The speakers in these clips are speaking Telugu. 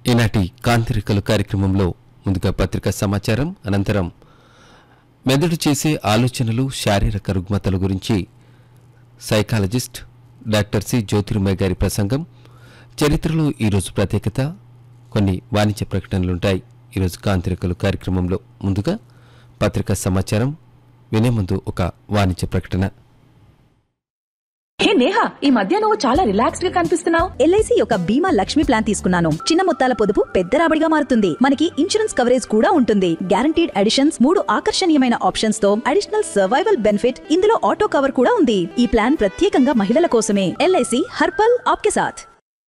ఈనాటి కాంతిరికలు కార్యక్రమంలో ముందుగా పత్రికా సమాచారం అనంతరం మెదడు చేసే ఆలోచనలు శారీరక రుగ్మతల గురించి సైకాలజిస్ట్ డాక్టర్ సి జ్యోతిర్మయ్య గారి ప్రసంగం చరిత్రలో ఈరోజు ప్రత్యేకత కొన్ని వాణిజ్య ప్రకటనలుంటాయి ఈరోజు కాంతిరికలు కార్యక్రమంలో ముందుగా పత్రికా సమాచారం వినే ముందు ఒక వాణిజ్య ప్రకటన హే నేహా ఈ మధ్య నువ్వు చాలా రిలాక్స్డ్ గా కనిపిస్తున్నావు ఎల్ఐసి యొక్క బీమా లక్ష్మి ప్లాన్ తీసుకున్నాను చిన్న మొత్తాల పొదుపు పెద్ద రాబడిగా మారుతుంది మనకి ఇన్సూరెన్స్ కవరేజ్ కూడా ఉంటుంది గ్యారంటీడ్ అడిషన్స్ మూడు ఆకర్షణీయమైన ఆప్షన్స్ తో అడిషనల్ సర్వైవల్ బెనిఫిట్ ఇందులో ఆటో కవర్ కూడా ఉంది ఈ ప్లాన్ ప్రత్యేకంగా మహిళల కోసమే ఎల్ఐసి హర్పల్ ఆప్కే సాథ్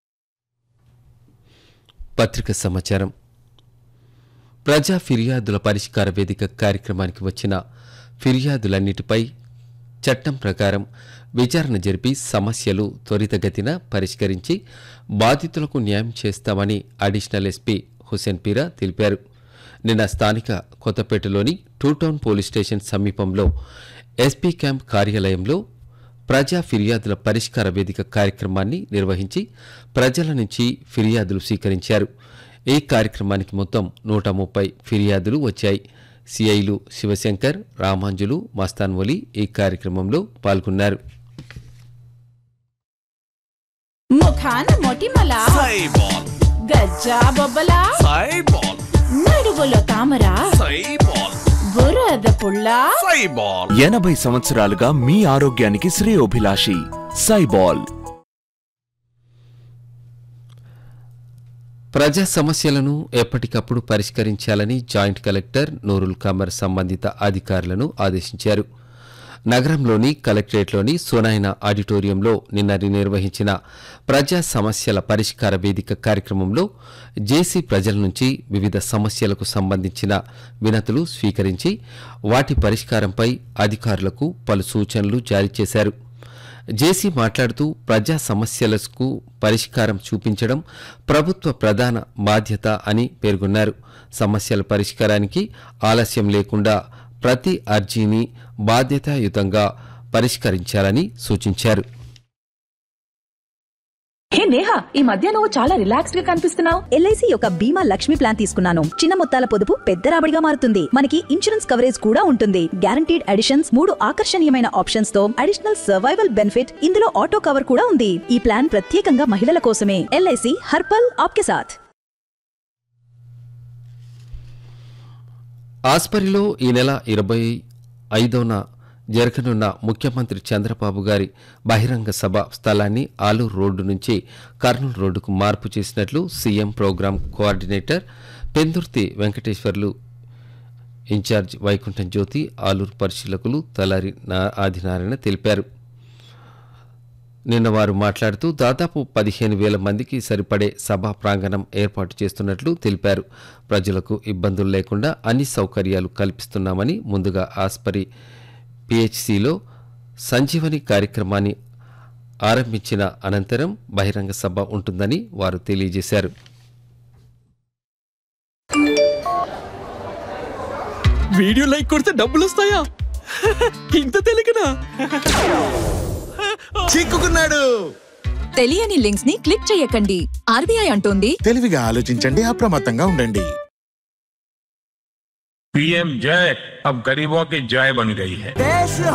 పత్రిక సమాచారం ప్రజా ఫిర్యాదుల పరిష్కార వేదిక కార్యక్రమానికి వచ్చిన ఫిర్యాదులన్నిటిపై చట్టం ప్రకారం విచారణ జరిపి సమస్యలు త్వరితగతిన పరిష్కరించి బాధితులకు న్యాయం చేస్తామని అడిషనల్ ఎస్పీ హుసేన్ పీరా తెలిపారు నిన్న స్థానిక కొత్తపేటలోని టూ టౌన్ పోలీస్ స్టేషన్ సమీపంలో ఎస్పీ క్యాంప్ కార్యాలయంలో ప్రజా ఫిర్యాదుల పరిష్కార వేదిక కార్యక్రమాన్ని నిర్వహించి ప్రజల నుంచి ఫిర్యాదులు స్వీకరించారు ఈ కార్యక్రమానికి మొత్తం నూట ముప్పై ఫిర్యాదులు వచ్చాయి సిఐలు శివశంకర్ రామాంజులు మస్తాన్వలి ఈ కార్యక్రమంలో పాల్గొన్నారు ముఖాన మొటిమల సైబాల్ గజ్జా బొబ్బల సైబాల్ నడువులో తామర సైబాల్ బురద పుల్ల సైబాల్ ఎనభై సంవత్సరాలుగా మీ ఆరోగ్యానికి శ్రేయోభిలాషి సైబాల్ ప్రజా సమస్యలను ఎప్పటికప్పుడు పరిష్కరించాలని జాయింట్ కలెక్టర్ నూరుల్ కమర్ సంబంధిత అధికారులను ఆదేశించారు నగరంలోని కలెక్టరేట్లోని సోనాయన ఆడిటోరియంలో నిన్న నిర్వహించిన ప్రజా సమస్యల పరిష్కార వేదిక కార్యక్రమంలో జేసీ ప్రజల నుంచి వివిధ సమస్యలకు సంబంధించిన వినతులు స్వీకరించి వాటి పరిష్కారంపై అధికారులకు పలు సూచనలు జారీ చేశారు జేసీ మాట్లాడుతూ ప్రజా సమస్యలకు పరిష్కారం చూపించడం ప్రభుత్వ ప్రధాన బాధ్యత అని పేర్కొన్నారు సమస్యల పరిష్కారానికి ఆలస్యం లేకుండా ప్రతి అర్జీని బాధ్యతాయుతంగా పరిష్కరించాలని సూచించారు హే నేహా ఈ మధ్య నువ్వు చాలా రిలాక్స్డ్ గా కనిపిస్తున్నావు ఎల్ఐసి యొక్క బీమా లక్ష్మి ప్లాన్ తీసుకున్నాను చిన్న మొత్తాల పొదుపు పెద్ద రాబడిగా మారుతుంది మనకి ఇన్సూరెన్స్ కవరేజ్ కూడా ఉంటుంది గ్యారంటీడ్ అడిషన్స్ మూడు ఆకర్షణీయమైన ఆప్షన్స్ తో అడిషనల్ సర్వైవల్ బెనిఫిట్ ఇందులో ఆటో కవర్ కూడా ఉంది ఈ ప్లాన్ ప్రత్యేకంగా మహిళల కోసమే ఎల్ఐసి హర్పల్ ఆప్కే సాథ్ ఆస్పరిలో ఈ నెల ఇరవై ఐదోన జరగనున్న ముఖ్యమంత్రి చంద్రబాబు గారి బహిరంగ సభ స్థలాన్ని ఆలూరు రోడ్డు నుంచి కర్నూలు రోడ్డుకు మార్పు చేసినట్లు CM programme coordinator Pendurthi Venkateswarlu in charge Vaikuntham Jyothi Aluru పరిశీలకులు తలారి నా- ఆదినారాయణ తెలిపారు నిన్న వారు మాట్లాడుతూ దాదాపు పదిహేను వేల మందికి సరిపడే సభా ప్రాంగణం ఏర్పాటు చేస్తున్నట్లు తెలిపారు ప్రజలకు ఇబ్బందులు లేకుండా అన్ని సౌకర్యాలు కల్పిస్తున్నామని ముందుగా ఆస్పరి పిహెచ్సిలో సంజీవని కార్యక్రమాన్ని ఆరంభించిన అనంతరం బహిరంగ సభ ఉంటుందని వారు తెలియజేశారు వీడియో లైక్ కొడితే డబ్బులు వస్తాయా ఇంత తెలియకనా చిక్కుకున్నాడు తెలియని లింక్స్ ని క్లిక్ చేయకండి ఆర్బీఐ అంటోంది తెలివిగా ఆలోచించండి అప్రమత్తంగా ఉండండి पीएम जय अब गरीबों की जय बन गई है